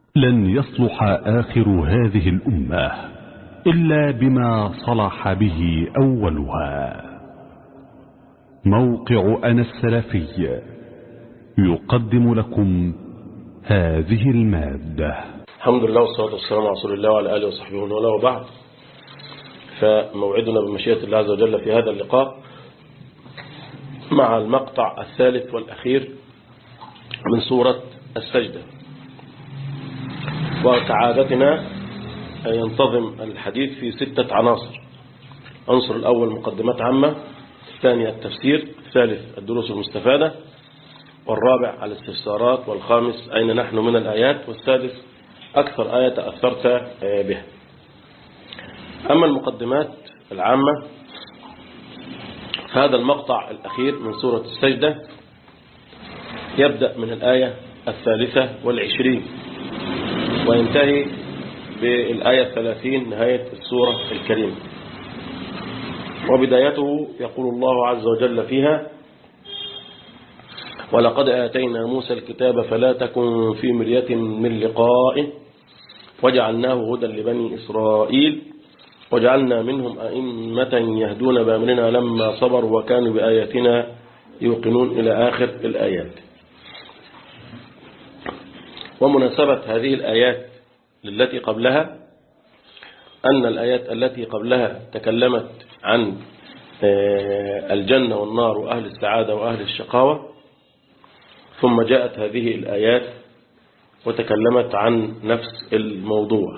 لن يصلح آخر هذه الأمة إلا بما صلح به أولها موقع أنا السلفي يقدم لكم هذه المادة الحمد لله والصلاة والسلام على رسول الله وعلى آله وصحبه ومن والاه وبعد فموعدنا بمشيئة الله عز وجل في هذا اللقاء مع المقطع الثالث والأخير من سورة السجدة وكعادتنا ينتظم الحديث في ستة عناصر عنصر الأول مقدمات عامة الثاني التفسير الثالث الدروس المستفادة والرابع الاستفسارات والخامس أين نحن من الآيات والسادس أكثر آية تأثرت بها أما المقدمات العامة فهذا المقطع الأخير من سورة السجدة يبدأ من الآية الثالثة والعشرين وينتهي بالآية الثلاثين نهاية السورة الكريمة وبدايته يقول الله عز وجل فيها ولقد آتينا موسى الكتاب فلا تكن في مرية من لقائه وجعلناه هدى لبني إسرائيل وجعلنا منهم أئمة يهدون بأمرنا لما صبروا وكانوا بآياتنا يوقنون إلى آخر الآيات ومناسبة هذه الآيات للتي قبلها أن الآيات التي قبلها تكلمت عن الجنة والنار وأهل السعادة وأهل الشقاوة ثم جاءت هذه الآيات وتكلمت عن نفس الموضوع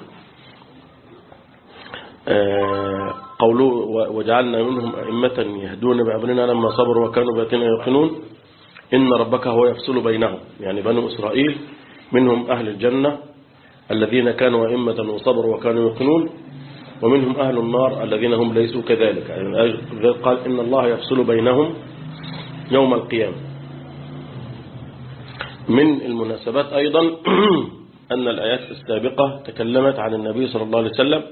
قوله وجعلنا منهم أئمة يهدون بأمرنا لما صبروا وكانوا باتنا يوقنون إن ربك هو يفصل بينهم يعني بنو إسرائيل منهم أهل الجنة الذين كانوا أئمة وصبروا وكانوا يوقنون ومنهم أهل النار الذين هم ليسوا كذلك يعني قال إن الله يفصل بينهم يوم القيامة من المناسبات أيضا أن الآيات السابقة تكلمت عن النبي صلى الله عليه وسلم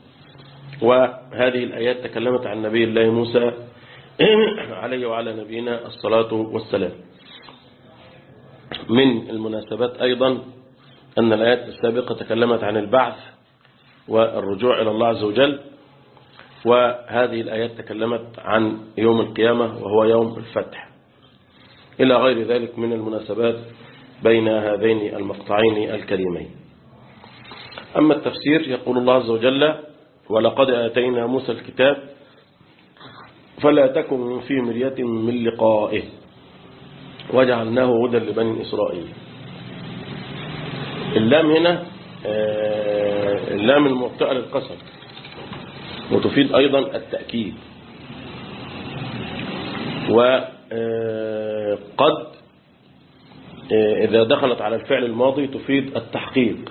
وهذه الآيات تكلمت عن نبي الله موسى عليه وعلى نبينا الصلاة والسلام من المناسبات أيضا أن الآيات السابقة تكلمت عن البعث والرجوع إلى الله عز وجل وهذه الآيات تكلمت عن يوم القيامة وهو يوم الفتح إلى غير ذلك من المناسبات بين هذين المقطعين الكريمين أما التفسير يقول الله عز وجل ولقد آتينا موسى الكتاب فلا تكن في مرية من لقائه وجعلناه هدى لبني إسرائيل اللام هنا اللام الموطئة للقسم وتفيد أيضا التأكيد وقد إذا دخلت على الفعل الماضي تفيد التحقيق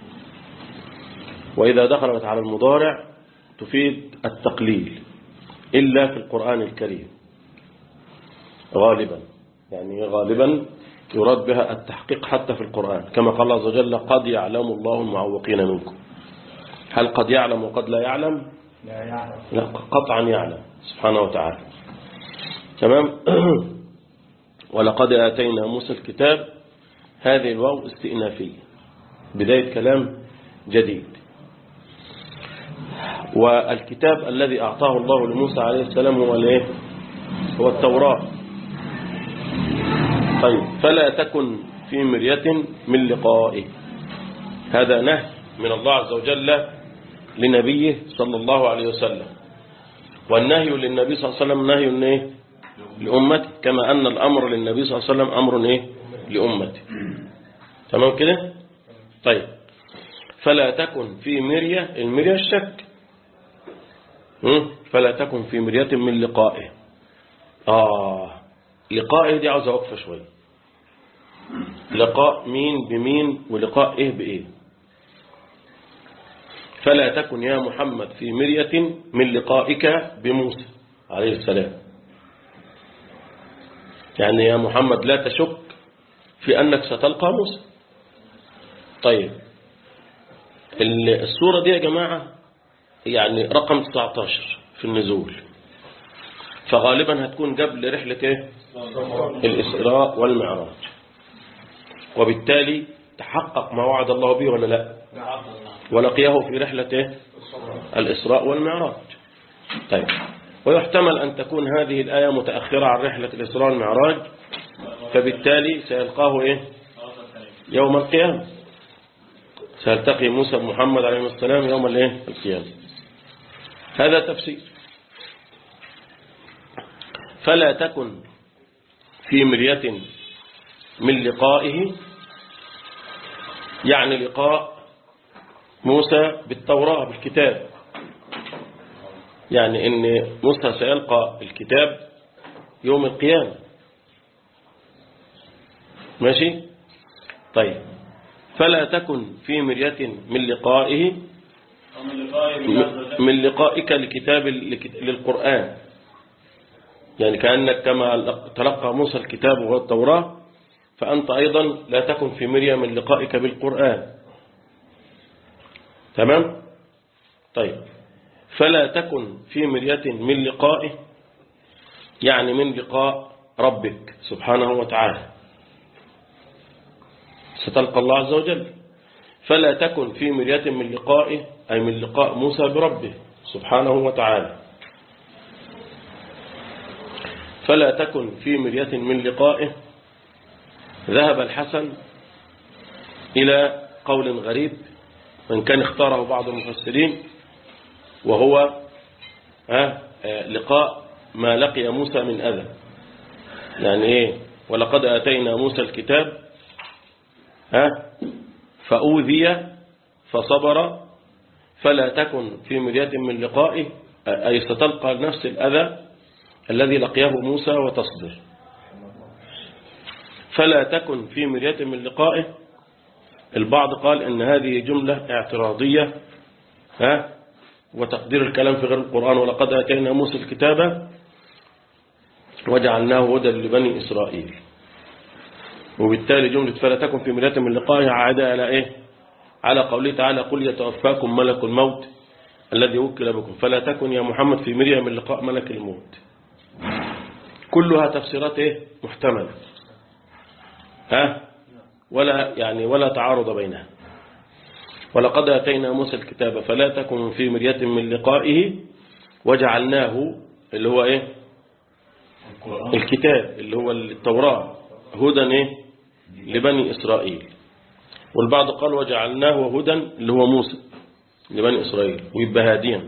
وإذا دخلت على المضارع تفيد التقليل إلا في القرآن الكريم غالبا يعني غالبا يراد بها التحقيق حتى في القرآن كما قال الله عز وجل قد يعلم الله المعوقين منكم هل قد يعلم وقد لا يعلم لا يعلم لا قطعا يعلم سبحانه وتعالى تمام ولقد آتينا موسى الكتاب هذه الواو استئنافية بداية كلام جديد والكتاب الذي أعطاه الله لموسى عليه السلام هو الايه هو التوراة طيب فلا تكن في مرية من لقائه هذا نهي من الله عز وجل لنبيه صلى الله عليه وسلم والنهي للنبي صلى الله عليه وسلم نهي ايه لأمته كما أن الأمر للنبي صلى الله عليه وسلم أمر ايه لأمته تمام كده طيب فلا تكن في مرية المرية الشك فلا تكن في مرية من لقائه آه لقائه دي عاوز أوقف شوية لقاء مين بمين ولقاء إيه بإيه فلا تكن يا محمد في مرية من لقائك بموسى عليه السلام يعني يا محمد لا تشك في أنك ستلقى موسى طيب السورة دي يا جماعة يعني رقم 19 في النزول فغالبا هتكون قبل رحلة ايه الإسراء والمعراج وبالتالي تحقق ما وعد الله به ولا لا ولقيه في رحلة إيه؟ الإسراء والمعراج طيب ويحتمل أن تكون هذه الآية متأخرة عن رحلة الإسراء والمعراج فبالتالي سيلقاه إيه يوم القيامة سيلتقي موسى بمحمد عليه السلام يوم الايه القيامة هذا تفسير فلا تكن في مرية من لقائه يعني لقاء موسى بالتوراة بالكتاب يعني ان موسى سيلقى الكتاب يوم القيامة ماشي طيب فلا تكن في مرية من لقائه من لقائك لكتاب للقرآن يعني كأنك كما تلقى موسى الكتاب والتوراة فأنت أيضا لا تكن في مرية من لقائك بالقرآن تمام طيب فلا تكن في مرية من لقائه يعني من لقاء ربك سبحانه وتعالى ستلقى الله عز وجل فلا تكن في مرية من لقائه أي من لقاء موسى بربه سبحانه وتعالى فلا تكن في مرية من لقائه ذهب الحسن إلى قول غريب وإن كان اختاره بعض المفسرين وهو لقاء ما لقي موسى من أذى يعني إيه ولقد آتينا موسى الكتاب ها فأوذي فصبر فلا تكن في مرية من لقائه أي ستلقى نفس الأذى الذي لقيه موسى وتصبر فلا تكن في مرية من لقائه البعض قال ان هذه جملة اعتراضية ها وتقدير الكلام في غير القرآن ولقد أتينا موسى الكتاب وجعلناه هدى لبني إسرائيل وبالتالي جملة فلا تكن في مرية من لقائه عادة على إيه على قوله تعالى قل يتوفاكم ملك الموت الذي وكل بكم فلا تكن يا محمد في مرية من لقاء ملك الموت كلها تفسيرات إيه محتملة ها ولا يعني ولا تعارض بينها ولقد أتينا موسى الكتاب فلا تكن في مرية من لقائه وجعلناه اللي هو إيه الكتاب اللي هو التوراة هدى إيه لبني إسرائيل والبعض قال وجعلناه هدى اللي هو موسى لبني إسرائيل ويبقى هاديا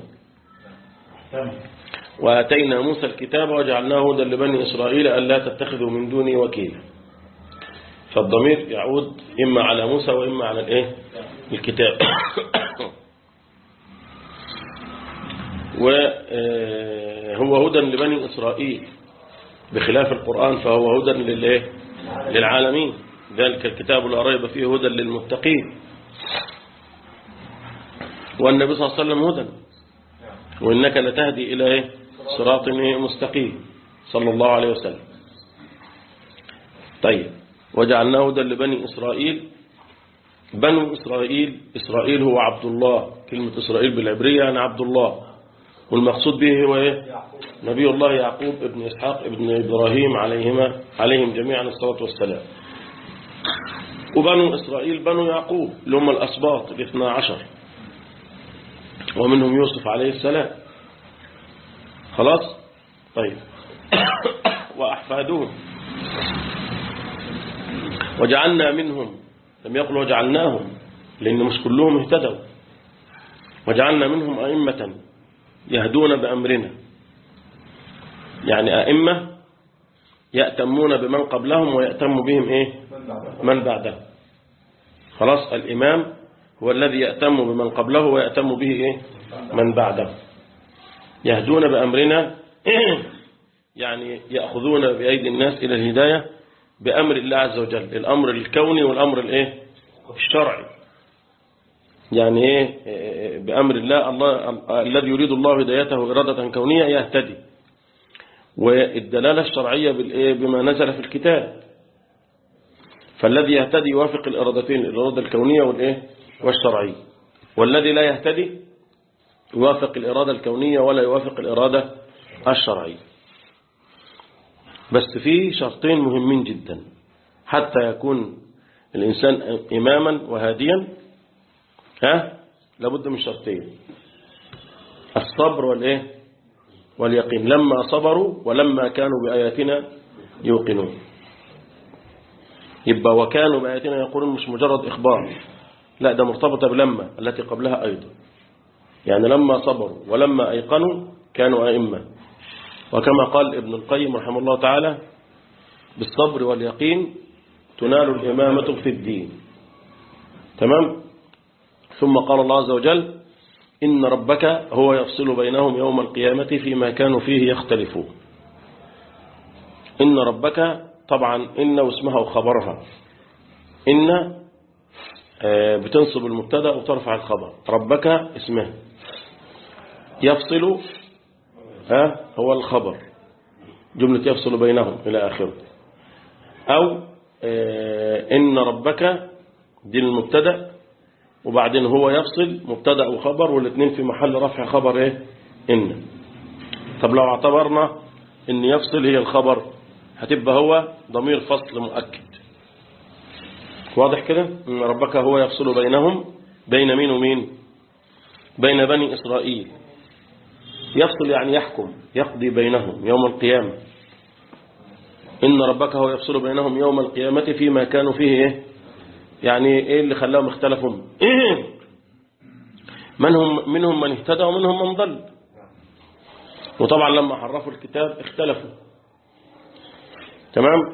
وآتينا موسى الكتاب وجعلناه هدى لبني إسرائيل ألا تتخذوا من دوني وكيلا فالضمير يعود إما على موسى وإما على الإيه الكتاب وهو هدى لبني إسرائيل بخلاف القرآن فهو هدى للإيه للعالمين ذلك الكتاب لا ريب فيه هدى للمتقين والنبي صلى الله عليه وسلم هدى وإنك لتهدي إلى إيه صراط مستقيم صلى الله عليه وسلم طيب وجعلناه هدى لبني إسرائيل بنو إسرائيل إسرائيل هو عبد الله كلمة إسرائيل بالعبرية يعني عبد الله والمقصود به هو إيه نبي الله يعقوب ابن إسحاق ابن إبراهيم عليهما عليهم جميعا الصلاة والسلام وبنو إسرائيل بنو يعقوب اللي هم الأسباط الاثنى عشر ومنهم يوسف عليه السلام خلاص طيب وأحفادهم وجعلنا منهم لم يقل وجعلناهم لأن مش كلهم اهتدوا وجعلنا منهم أئمة يهدون بأمرنا يعني أئمة يأتمون بمن قبلهم ويأتم بهم إيه من بعدهم خلاص الإمام هو الذي يأتم بمن قبله ويأتم به إيه من بعده يهدون بأمرنا يعني يأخذون بأيدي الناس إلى الهداية بأمر الله عز وجل الأمر الكوني والأمر الإيه الشرعي يعني إيه بأمر الله الله الذي يريد الله هدايته إرادة كونية يهتدي والدلالة الشرعية بالإيه بما نزل في الكتاب فالذي يهتدي يوافق الإرادتين الإرادة الكونية والإيه والشرعية والذي لا يهتدي يوافق الإرادة الكونية ولا يوافق الإرادة الشرعية بس في شرطين مهمين جدا حتى يكون الإنسان إماما وهاديا ها لابد من شرطين الصبر والإيه واليقين لما صبروا ولما كانوا بآياتنا يوقنون يبقى وكانوا بآياتنا يقولون مش مجرد إخبار لا ده مرتبطة بلما التي قبلها أيضا يعني لما صبروا ولما أيقنوا كانوا أئمة وكما قال ابن القيم رحمه الله تعالى بالصبر واليقين تنال الإمامة في الدين تمام ثم قال الله عز وجل إن ربك هو يفصل بينهم يوم القيامة فيما كانوا فيه يختلفون إن ربك طبعا إن واسمها وخبرها إن بتنصب المبتدا وترفع الخبر ربك اسمه يفصل ها هو الخبر جملة يفصل بينهم إلى آخره أو إن ربك دي المبتدا وبعدين هو يفصل مبتدا وخبر والاثنين في محل رفع خبر إيه إن طب لو اعتبرنا إن يفصل هي الخبر هتبقى هو ضمير فصل مؤكد واضح كده إن ربك هو يفصل بينهم بين مين ومين بين بني إسرائيل يفصل يعني يحكم يقضي بينهم يوم القيامة إن ربك هو يفصل بينهم يوم القيامة فيما كانوا فيه إيه؟ يعني إيه اللي خلاهم اختلفوا إيه؟ من هم منهم من اهتدى ومنهم من ضل وطبعا لما حرفوا الكتاب اختلفوا تمام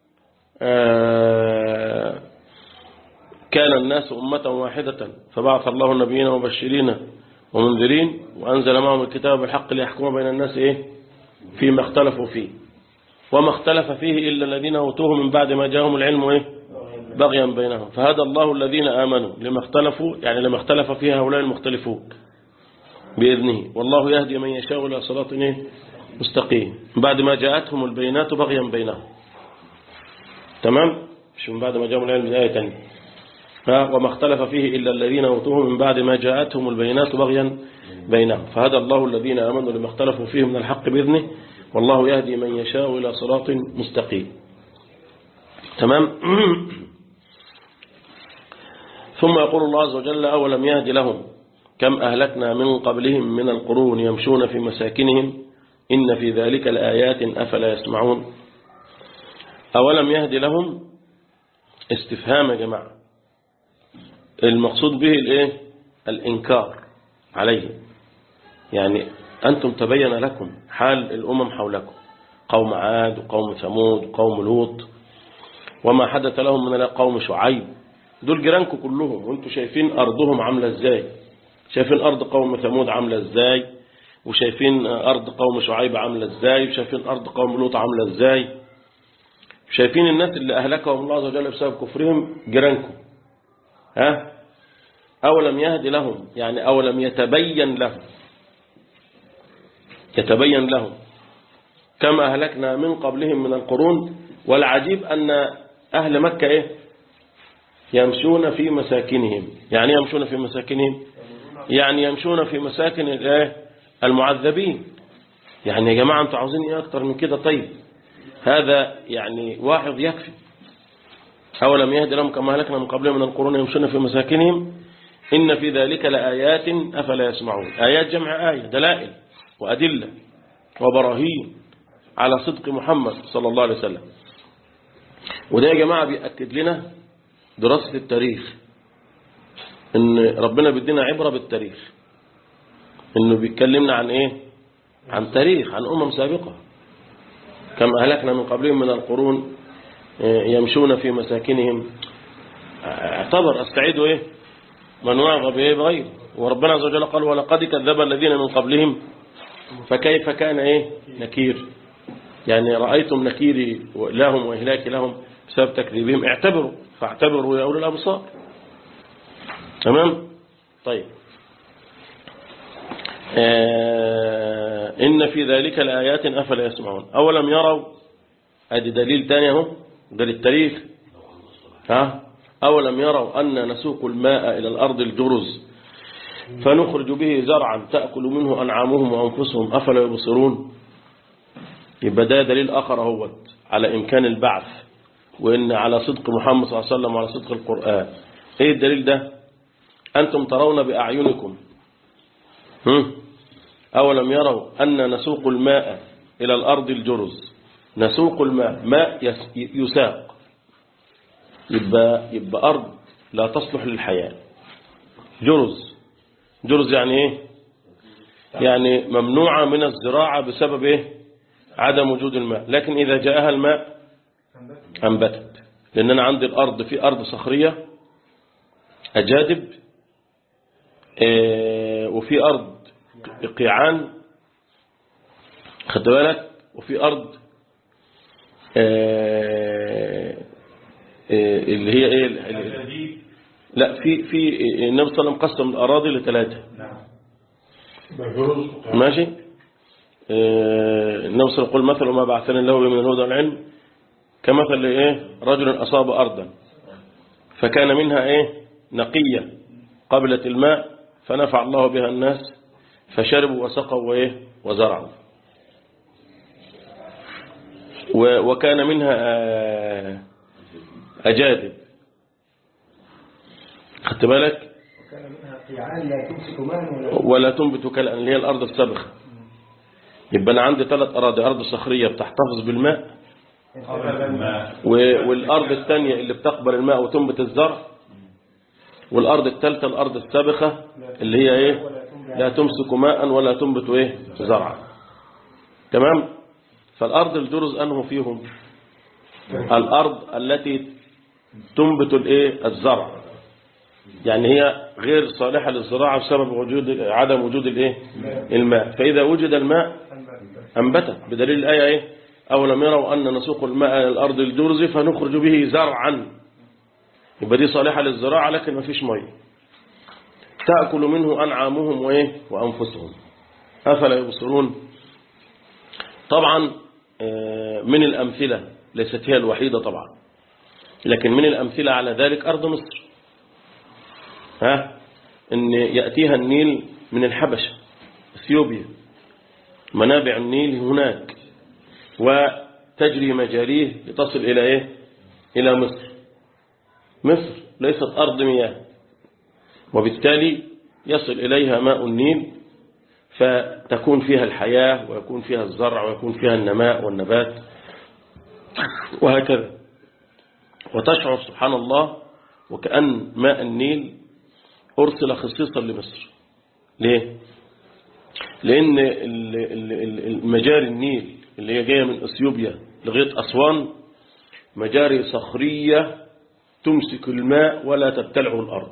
آه كان الناس أمة واحدة فبعث الله النبيين مبشرين ومنذرين وأنزل معهم الكتاب بالحق ليحكم بين الناس إيه فيما اختلفوا فيه وما اختلف فيه إلا الذين أوتوه من بعد ما جاءهم العلم إيه بغيا بينهم فهدى الله الذين آمنوا لما اختلفوا يعني لما اختلف فيها هؤلاء المختلفون بإذنه والله يهدي من يشاء إلى صراط إيه مستقيم بعد ما جاءتهم البينات بغيا بينهم تمام مش من بعد ما جاءهم العلم آية تانية وما اختلف فيه إلا الذين أوتوه من بعد ما جاءتهم البينات بغيا بينهم فهدى الله الذين آمنوا لما اختلفوا فيه من الحق بإذنه والله يهدي من يشاء إلى صراط مستقيم تمام ثم يقول الله عز وجل أولم يهد لهم كم أهلكنا من قبلهم من القرون يمشون في مساكنهم إن في ذلك لآيات أفلا يسمعون أولم يهد لهم استفهام يا جماعة المقصود به الايه الإنكار عليه يعني أنتم تبين لكم حال الأمم حولكم قوم عاد وقوم ثمود وقوم لوط وما حدث لهم من قوم شعيب دول جيرانكم كلهم وانتم شايفين أرضهم عاملة ازاي شايفين أرض قوم ثمود عاملة ازاي وشايفين أرض قوم شعيب عاملة ازاي وشايفين أرض قوم لوط عاملة ازاي شايفين الناس اللي أهلكهم الله عز وجل بسبب كفرهم جيرانكم ها أولم يهد لهم يعني أولم يتبين لهم يتبين لهم كما أهلكنا من قبلهم من القرون والعجيب أن أهل مكة إيه يمشون في مساكنهم يعني يمشون في مساكنهم يعني يمشون في مساكن الإيه المعذبين يعني يا جماعة أنتوا عاوزين إيه أكتر من كده طيب هذا يعني واحد يكفي أولم يهد لهم كما أهلكنا من قبلهم من القرون يمشون في مساكنهم إن في ذلك لآيات أفلا يسمعون آيات جمع آية دلائل وأدلة وبراهين على صدق محمد صلى الله عليه وسلم وده يا جماعة بيأكد لنا دراسة التاريخ إن ربنا بيدينا عبرة بالتاريخ إنه بيتكلمنا عن إيه عن تاريخ عن أمم سابقة كما أهلكنا من قبلهم من القرون يمشون في مساكنهم اعتبر استعيدوا ايه من وعظ بايه بغيره وربنا عز وجل قال ولقد كذب الذين من قبلهم فكيف كان ايه نكير يعني رأيتم نكيري لهم وإهلاكي لهم بسبب تكذيبهم اعتبروا فاعتبروا يا أولي الأبصار تمام طيب آه إن في ذلك لآيات أفلا يسمعون أولم يروا ادي دليل تاني اهو ده للتاريخ ها أولم يروا أن نسوق الماء إلى الأرض الجرز فنخرج به زرعا تأكل منه أنعامهم وأنفسهم أفلا يبصرون يبقى ده دليل آخر اهوت على إمكان البعث وإن على صدق محمد صلى الله عليه وسلم وعلى صدق القرآن إيه الدليل ده أنتم ترون بأعينكم هم؟ أولم يروا أن نسوق الماء إلى الأرض الجرز نسوق الماء ماء يس- يساق يبقى, يبقى أرض لا تصلح للحياة جرز جرز يعني إيه يعني ممنوعة من الزراعة بسبب إيه عدم وجود الماء لكن إذا جاءها الماء أنبتت لأن أنا عندي الأرض في أرض صخرية أجادب آه، وفي أرض قيعان خدت بالك وفي أرض آه، آه، اللي هي إيه ال- لا في في النبي صلى الله عليه وسلم قسم الأراضي لثلاثة ماشي آه، النبي صلى الله عليه وسلم يقول مثل ما بعثني الله به من الهدى والعلم كمثل ايه رجل أصاب أرضا فكان منها ايه نقية قبلت الماء فنفع الله بها الناس فشربوا وسقوا وايه وزرعوا و- وكان منها آه، أجادب خدت بالك وكان منها قيعان لا تمسك ماء ولا ولا تنبت كلا اللي هي الأرض السبخة يبقى أنا عندي ثلاث أراضي أرض صخرية بتحتفظ بالماء و- والأرض الثانية اللي بتقبل الماء وتنبت الزرع والأرض الثالثة الأرض السابخة اللي هي إيه لا تمسك ماء ولا تنبت إيه زرعا تمام فالأرض الجرز أنه فيهم الأرض التي تنبت الإيه الزرع يعني هي غير صالحة للزراعة بسبب وجود عدم وجود الإيه الماء فإذا وجد الماء أنبتت بدليل الآية إيه أولم يروا أن نسوق الماء إلى الأرض الجرز فنخرج به زرعا يبقى دي صالحة للزراعة لكن ما فيش مية تأكل منه أنعامهم وإيه وأنفسهم أفلا يبصرون طبعا آه، من الأمثلة ليست هي الوحيدة طبعا لكن من الأمثلة على ذلك أرض مصر ها ان يأتيها النيل من الحبشة اثيوبيا منابع النيل هناك وتجري مجاريه لتصل إلى إيه إلى مصر مصر ليست أرض مياه وبالتالي يصل إليها ماء النيل فتكون فيها الحياة ويكون فيها الزرع ويكون فيها النماء والنبات وهكذا وتشعر سبحان الله وكأن ماء النيل أرسل خصيصا لمصر ليه؟ لأن ال- ال- ال- المجاري النيل اللي هي جاية من أثيوبيا لغاية أسوان مجاري صخرية تمسك الماء ولا تبتلعه الأرض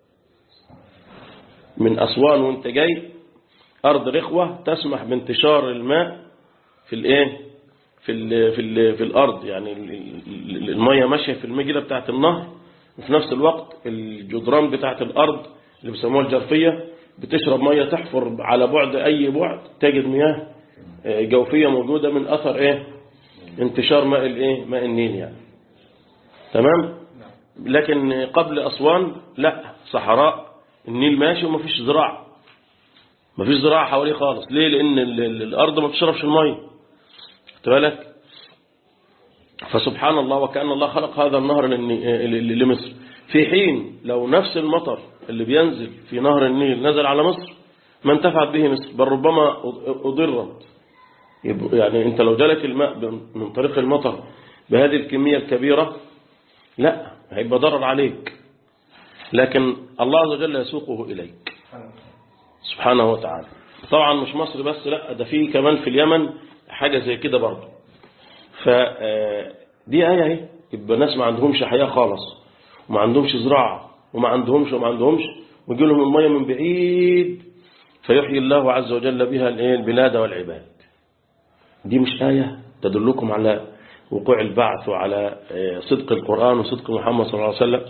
من أسوان وانت جاي أرض رخوة تسمح بانتشار الماء في الايه في ال في ال في الأرض يعني ال- ال- المية ماشية في المجرى بتاعت النهر وفي نفس الوقت الجدران بتاعت الأرض اللي بيسموها الجرفية بتشرب مية تحفر على بعد أي بعد تجد مياه آه، جوفية موجودة من أثر إيه انتشار ماء الإيه ماء النيل يعني تمام لكن قبل أسوان لا صحراء النيل ماشي ومفيش زراعة مفيش زراعة حواليه خالص ليه لأن ال- ال- الأرض ما بتشربش المية خدت بالك فسبحان الله وكأن الله خلق هذا النهر للني- ل- لمصر في حين لو نفس المطر اللي بينزل في نهر النيل نزل على مصر ما انتفعت به مصر بل ربما أض- أضرت يبقى- يعني انت لو جالك الماء ب- من طريق المطر بهذه الكمية الكبيرة لا هيبقى ضرر عليك لكن الله عز وجل يسوقه إليك سبحانه وتعالى طبعا مش مصر بس لا ده في كمان في اليمن حاجة زي كده برضه فدي آية اهي يبقى ناس ما عندهمش حياة خالص وما عندهمش زراعة وما عندهمش وما عندهمش ويجي لهم المية من بعيد فيحيي الله عز وجل بها الإيه؟ البلاد والعباد دي مش آية تدلكم على وقوع البعث وعلى آه، صدق القرآن وصدق محمد صلى الله عليه وسلم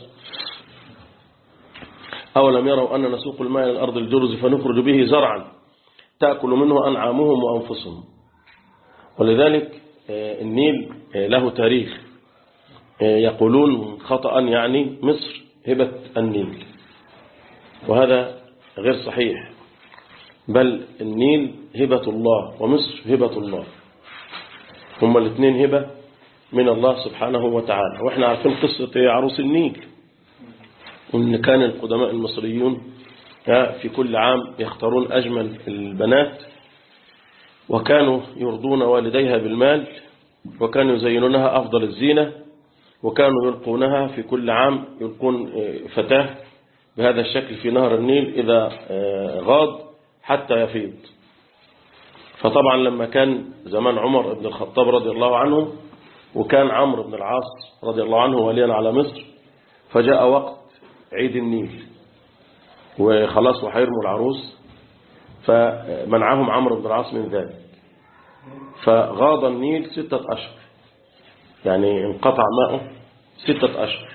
أولم يروا أن نسوق الماء إلى الأرض الجرز فنخرج به زرعا تأكل منه أنعامهم وأنفسهم ولذلك آه، النيل آه، له تاريخ آه، يقولون خطأ يعني مصر هبة النيل وهذا غير صحيح بل النيل هبة الله ومصر هبة الله هما الاثنين هبة من الله سبحانه وتعالى وإحنا عارفين قصة إيه؟ عروس النيل وإن كان القدماء المصريون ها، في كل عام يختارون أجمل البنات وكانوا يرضون والديها بالمال وكانوا يزينونها أفضل الزينة وكانوا يلقونها في كل عام يلقون فتاة بهذا الشكل في نهر النيل إذا غاض حتى يفيض فطبعا لما كان زمان عمر بن الخطاب رضي الله عنه وكان عمرو بن العاص رضي الله عنه وليا على مصر فجاء وقت عيد النيل وخلاص وحيرموا العروس فمنعهم عمرو بن العاص من ذلك فغاض النيل ستة أشهر يعني انقطع ماءه ستة أشهر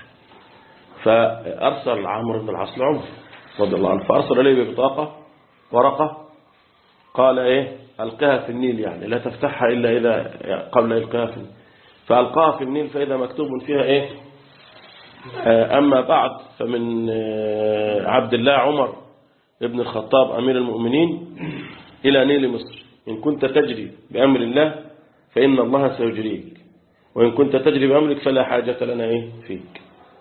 فأرسل عمرو بن العاص لعمر رضي الله عنه فأرسل إليه ببطاقة ورقة قال إيه ألقها في النيل يعني لا تفتحها إلا إذا قبل إلقاها في النيل فألقاها في النيل فإذا مكتوب فيها إيه أما بعد فمن عبد الله عمر ابن الخطاب أمير المؤمنين إلى نيل مصر إن كنت تجري بأمر الله فإن الله سيجريك وإن كنت تجري بأمرك فلا حاجة لنا إيه فيك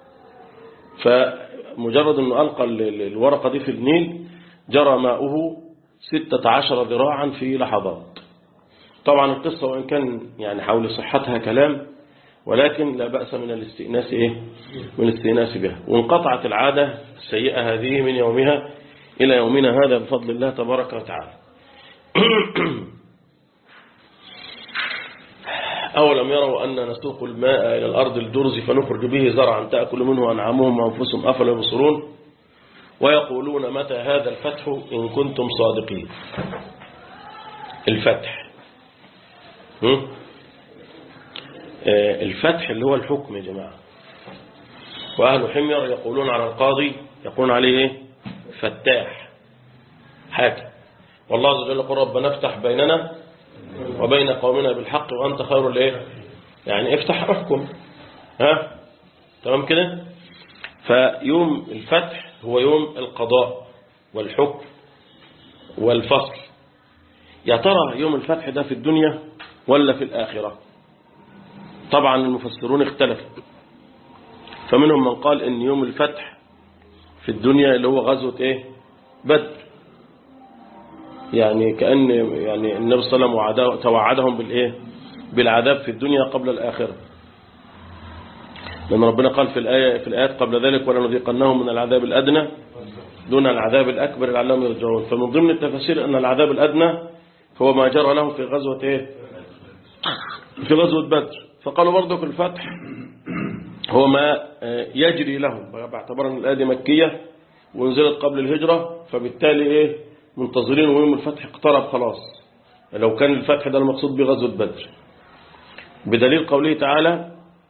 فمجرد أنه ألقى الورقة دي في النيل جرى ماؤه ستة عشر ذراعا في لحظات طبعا القصة وإن كان يعني حول صحتها كلام ولكن لا بأس من الاستئناس إيه من الاستئناس بها وانقطعت العادة السيئة هذه من يومها إلى يومنا هذا بفضل الله تبارك وتعالى أولم يروا أن نسوق الماء إلى الأرض الجرز فنخرج به زرعا تأكل منه أنعامهم وأنفسهم أفلا يبصرون ويقولون متى هذا الفتح إن كنتم صادقين الفتح هم؟ آه الفتح اللي هو الحكم يا جماعة وأهل حمير يقولون على القاضي يقولون عليه إيه؟ فتاح حاكم والله عز وجل يقول ربنا افتح بيننا وبين قومنا بالحق وأنت خير الايه يعني افتح احكم ها تمام كده فيوم الفتح هو يوم القضاء والحكم والفصل يا ترى يوم الفتح ده في الدنيا ولا في الآخرة طبعا المفسرون اختلفوا فمنهم من قال ان يوم الفتح في الدنيا اللي هو غزوة ايه بدر يعني كأن يعني النبي صلى الله عليه وسلم توعدهم بالإيه بالعذاب في الدنيا قبل الآخرة لأن ربنا قال في الآية في الآيات قبل ذلك ولنذيقنهم من العذاب الأدنى دون العذاب الأكبر لعلهم يرجعون فمن ضمن التفاسير أن العذاب الأدنى هو ما جرى لهم في غزوة إيه في غزوة بدر فقالوا برضك الفتح هو ما يجري لهم باعتبار أن الآية دي مكية ونزلت قبل الهجرة فبالتالي إيه منتظرين ويوم الفتح اقترب خلاص لو كان الفتح ده المقصود بغزوة بدر بدليل قوله تعالى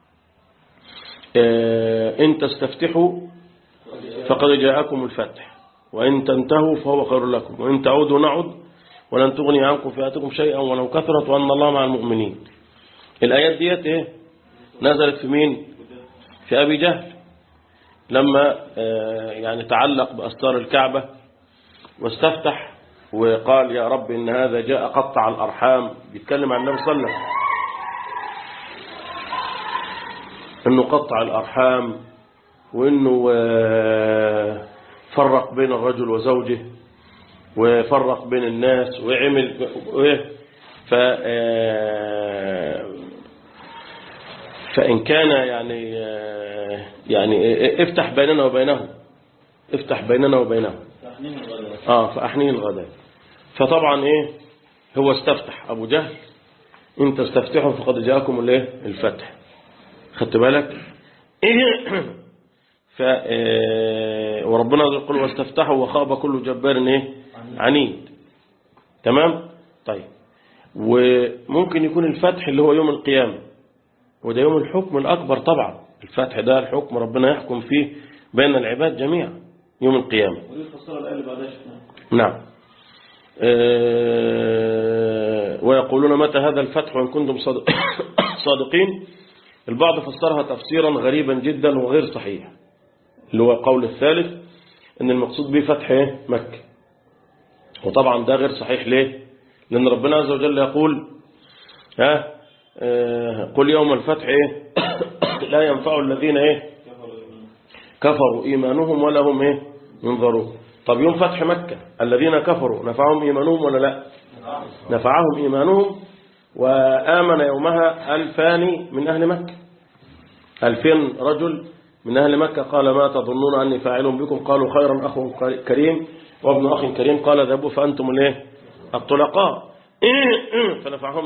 إن تستفتحوا فقد جاءكم الفتح وإن تنتهوا فهو خير لكم وإن تعودوا نعد ولن تغني عنكم فئاتكم شيئا ولو كثرت وأن الله مع المؤمنين الآيات ديت إيه نزلت في مين في أبي جهل لما يعني تعلق بأستار الكعبة واستفتح وقال يا رب إن هذا جاء قطع الأرحام بيتكلم عن النبي صلى الله عليه وسلم إنه قطع الأرحام وإنه فرق بين الرجل وزوجه وفرق بين الناس وعمل ف فإن كان يعني يعني افتح بيننا وبينه افتح بيننا وبينه اه فأحنيه الغداء فطبعا ايه هو استفتح ابو جهل ان تستفتحوا فقد جاءكم الايه الفتح خدت بالك ف وربنا يقول واستفتحوا وخاب كل جبار ايه عنيد تمام طيب وممكن يكون الفتح اللي هو يوم القيامة وده يوم الحكم الأكبر طبعا الفتح ده الحكم ربنا يحكم فيه بين العباد جميعا يوم القيامة نعم أه ويقولون متى هذا الفتح وإن كنتم صادقين البعض فسرها تفسيرا غريبا جدا وغير صحيح اللي هو القول الثالث ان المقصود به فتح مكة وطبعا ده غير صحيح ليه لأن ربنا عز وجل يقول ها آه، قل يوم الفتح إيه لا ينفع الذين إيه كفروا إيمانهم ولا هم إيه ينظرون طب يوم فتح مكة الذين كفروا نفعهم إيمانهم ولا لا نفعهم إيمانهم وآمن يومها ألفان من أهل مكة ألفين رجل من أهل مكة قال ما تظنون أني فاعل بكم قالوا خيرا أخ كريم وابن أخ كريم قال ذهبوا فأنتم الايه الطلقاء فنفعهم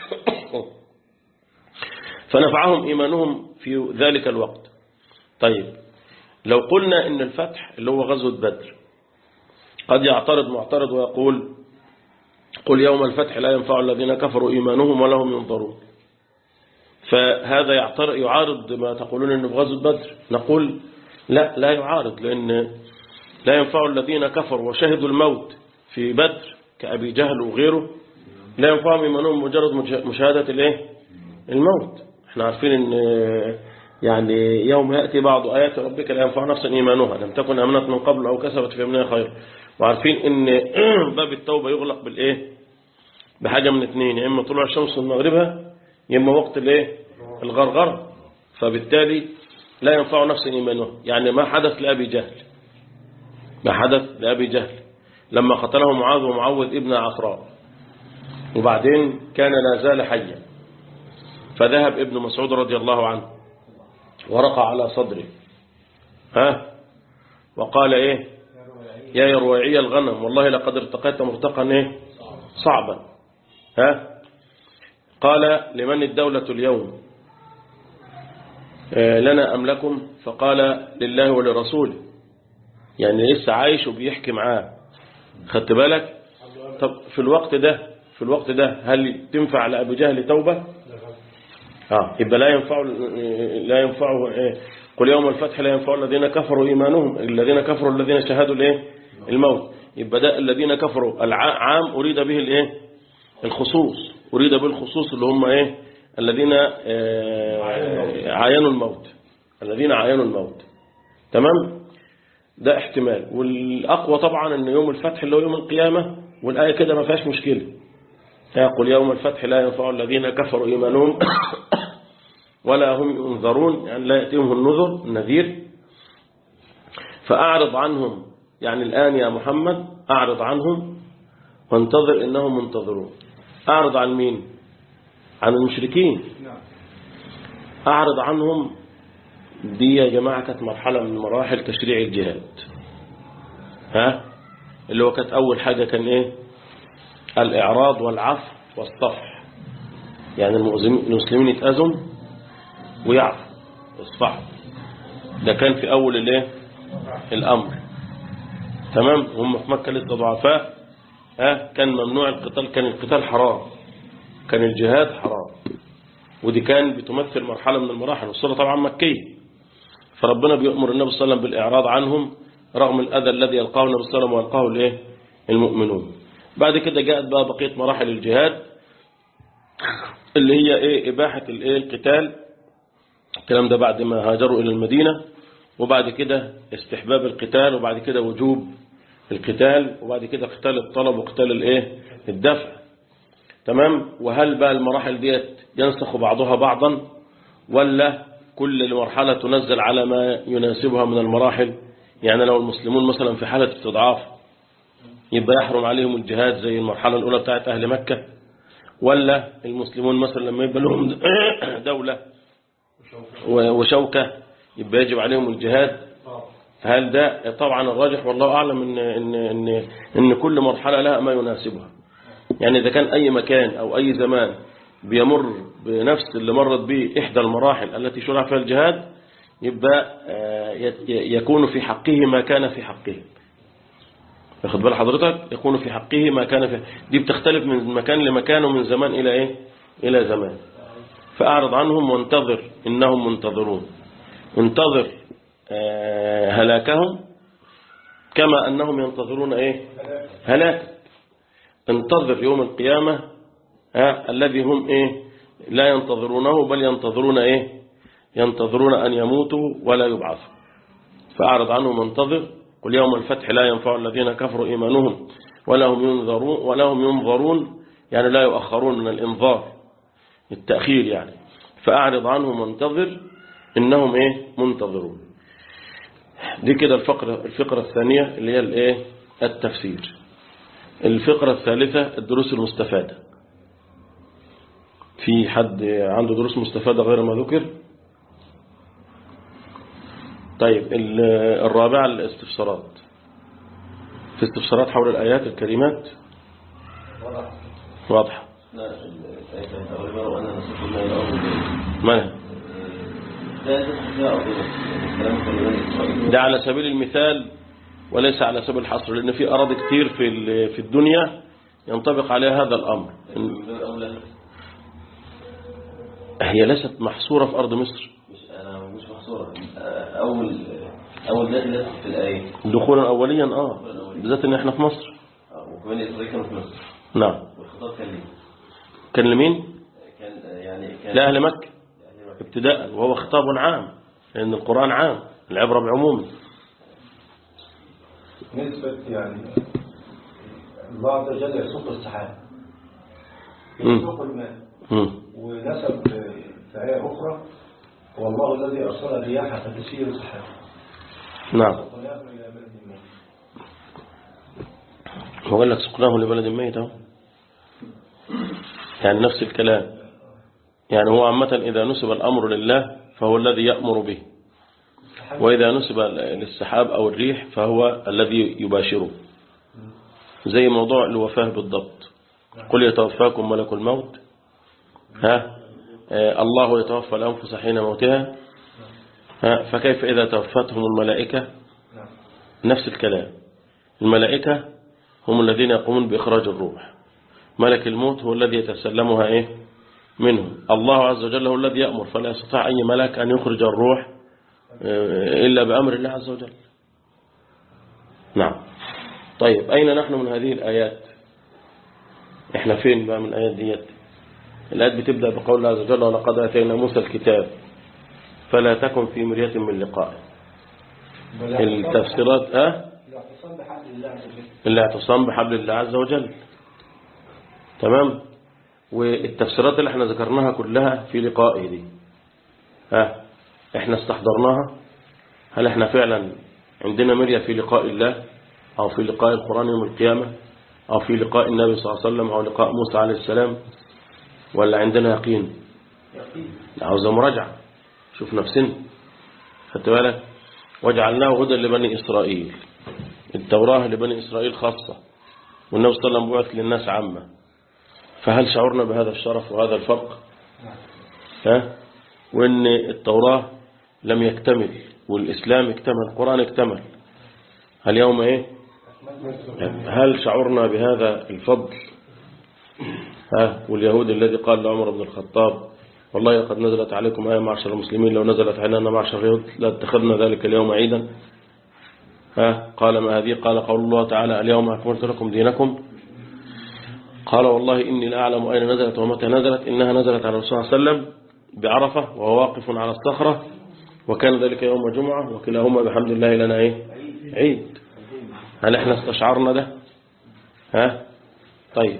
فنفعهم إيمانهم في ذلك الوقت طيب لو قلنا إن الفتح اللي هو غزوة بدر قد يعترض معترض ويقول قل يوم الفتح لا ينفع الذين كفروا إيمانهم ولا هم ينظرون فهذا يعترض يعارض ما تقولون انه في غزوة بدر نقول لا لا يعارض لأن لا ينفع الذين كفروا وشهدوا الموت في بدر كأبي جهل وغيره لا ينفعهم إيمانهم مجرد مشاهدة الايه الموت احنا عارفين ان يعني يوم يأتي بعض آيات ربك لا ينفع نفسا إيمانها لم تكن أمنت من قبل أو كسبت في أمنها خير وعارفين ان باب التوبة يغلق بالإيه بحاجة من اثنين يا إما طلوع الشمس من مغربها يا إما وقت الايه الغرغر فبالتالي لا ينفع نفسا إيمانها يعني ما حدث لأبي جهل ما حدث لأبي جهل لما قتله معاذ ومعوذ ابن عفراء وبعدين كان لا زال حيا فذهب ابن مسعود رضي الله عنه ورقع على صدره ها وقال ايه يا يروعي الغنم والله لقد ارتقيت مرتقا ايه صعبا ها قال لمن الدولة اليوم لنا أم لكم فقال لله ولرسوله يعني لسه عايش وبيحكي معاه خدت بالك طب في الوقت ده في الوقت ده هل تنفع لأبو جهل توبة آه يبقى لا ينفع لا ينفعه إيه قل يوم الفتح لا ينفع الذين كفروا إيمانهم الذين كفروا الذين شهدوا الايه الموت يبقى ده الذين كفروا العام أريد به الايه الخصوص أريد به الخصوص اللي هم ايه الذين عاينوا الموت الذين عاينوا الموت تمام ده احتمال والأقوى طبعا أن يوم الفتح اللي هو يوم القيامة والآية كده ما فيهاش مشكلة يقول يوم الفتح لا ينفع الذين كفروا إيمانهم ولا هم ينذرون يعني لا يأتيهم النذر النذير فأعرض عنهم يعني الآن يا محمد أعرض عنهم وانتظر إنهم منتظرون أعرض عن مين عن المشركين أعرض عنهم دي يا جماعة كانت مرحلة من مراحل تشريع الجهاد ها اللي هو كانت أول حاجة كان إيه الإعراض والعفو والصفح يعني المسلمين يتأذوا ويعفوا يصفحوا ده كان في أول الايه الأمر تمام هم في مكة لسه ضعفاء ها كان ممنوع القتال كان القتال حرام كان الجهاد حرام ودي كان بتمثل مرحلة من المراحل والصورة طبعا مكية فربنا بيأمر النبي صلى الله عليه وسلم بالإعراض عنهم رغم الأذى الذي يلقاه النبي صلى الله عليه وسلم ويلقاه الايه المؤمنون بعد كده جاءت بقى بقية مراحل الجهاد اللي هي ايه إباحة الايه القتال الكلام ده بعد ما هاجروا إلى المدينة وبعد كده استحباب القتال وبعد كده وجوب القتال وبعد كده قتال الطلب وقتال الايه الدفع تمام وهل بقى المراحل ديت ينسخ بعضها بعضا ولا كل مرحلة تنزل على ما يناسبها من المراحل يعني لو المسلمون مثلا في حالة استضعاف يبقى يحرم عليهم الجهاد زي المرحلة الأولى بتاعت أهل مكة ولا المسلمون مثلا لما يبقى لهم دولة وشوكة يبقى يجب عليهم الجهاد هل ده طبعا الراجح والله أعلم إن, إن, إن, إن كل مرحلة لها ما يناسبها يعني إذا كان أي مكان أو أي زمان بيمر بنفس اللي مرت به إحدى المراحل التي شرع فيها الجهاد يبقى يكون في حقه ما كان في حقه ياخد بال حضرتك يكون في حقه ما كان في دي بتختلف من مكان لمكان ومن زمان إلى إيه إلى زمان فأعرض عنهم وانتظر إنهم منتظرون انتظر هلاكهم كما أنهم ينتظرون إيه هلاك انتظر يوم القيامة ها الذي هم إيه لا ينتظرونه بل ينتظرون إيه ينتظرون أن يموتوا ولا يبعثوا فأعرض عنهم وانتظر قل يوم الفتح لا ينفع الذين كفروا إيمانهم ولا هم ينظرون ولا هم ينظرون يعني لا يؤخرون من الإنظار التأخير يعني فأعرض عنهم وانتظر إنهم إيه منتظرون دي كده الفقرة, الفقرة الثانية اللي هي الإيه التفسير الفقرة الثالثة الدروس المستفادة في حد عنده دروس مستفادة غير ما ذكر طيب ال- الرابعة الاستفسارات في استفسارات حول الآيات الكريمات واضحة لا الآية تقريبا وأنا نسيت الله الأرض مالها لا تدخل فيها أرضنا الكلام كان بني إسرائيل ده على سبيل المثال وليس على سبيل الحصر لأن في أراضي كتير في ال- في الدنيا ينطبق عليها هذا الأمر إن- من باب أولى هي ليست محصورة في أرض مصر مش أنا مش محصورة أول أول ذات اللي في الآية دخولا أوليا آه بالذات إن إحنا في مصر وكمان إسرائيل كانوا في مصر نعم والخطاب كان ليه كان لمين؟ كان يعني كان لأهل مكة لأهل مكة. ابتداء وهو خطاب عام لأن القرآن عام العبرة بعمومه نسبة يعني الله عز وجل يسوق السحاب مم. يسوق الماء مم. ونسب في آية أخرى هو الله الذي أرسل الرياح فتسير سحابا نعم وقناه إلى بلد ميت هو قال لك سقناه لبلد ميت اهو يعني نفس الكلام يعني هو عامة إذا نسب الأمر لله فهو الذي يأمر به وإذا نسب للسحاب أو الريح فهو الذي يباشره زي موضوع الوفاة بالضبط قل يتوفاكم ملك الموت ها آه، الله يتوفى الأنفس حين موتها ها فكيف إذا توفتهم الملائكة نعم نفس الكلام الملائكة هم الذين يقومون بإخراج الروح ملك الموت هو الذي يتسلمها إيه منهم الله عز وجل هو الذي يأمر فلا يستطيع أي ملك أن يخرج الروح آه، إلا بأمر الله عز وجل نعم طيب أين نحن من هذه الآيات إحنا فين بقى من الآيات ديت الآيات بتبدأ بقول الله عز وجل ولقد آتينا موسى الكتاب فلا تكن في مرية من لقائه التفسيرات أه الاعتصام بحبل الله عز وجل الاعتصام بحبل الله عز وجل تمام والتفسيرات اللي احنا ذكرناها كلها في لقائه دي ها احنا استحضرناها هل احنا فعلا عندنا مرية في لقاء الله او في لقاء القرآن يوم القيامة او في لقاء النبي صلى الله عليه وسلم او لقاء موسى عليه السلام ولا عندنا يقين يقين عاوزة مراجعة شوف نفسنا خدت بالك وجعلناه هدى لبني إسرائيل التوراة لبني إسرائيل خاصة والنبي صلى الله عليه وسلم بعث للناس عامة فهل شعرنا بهذا الشرف وهذا الفرق ها وإن التوراة لم يكتمل والإسلام اكتمل القرآن اكتمل اليوم إيه هل شعرنا بهذا الفضل ها واليهود الذي قال لعمر بن الخطاب والله قد نزلت عليكم آية معشر المسلمين لو نزلت علينا معشر اليهود لاتخذنا ذلك اليوم عيدا ها قال ما هذه قال قول الله تعالى اليوم أكملت لكم دينكم قال والله إني لا أعلم أين نزلت ومتى نزلت إنها نزلت على الرسول صلى الله عليه وسلم بعرفة وهو واقف على الصخرة وكان ذلك يوم جمعة وكلاهما بحمد الله لنا إيه عيد هل احنا استشعرنا ده ها طيب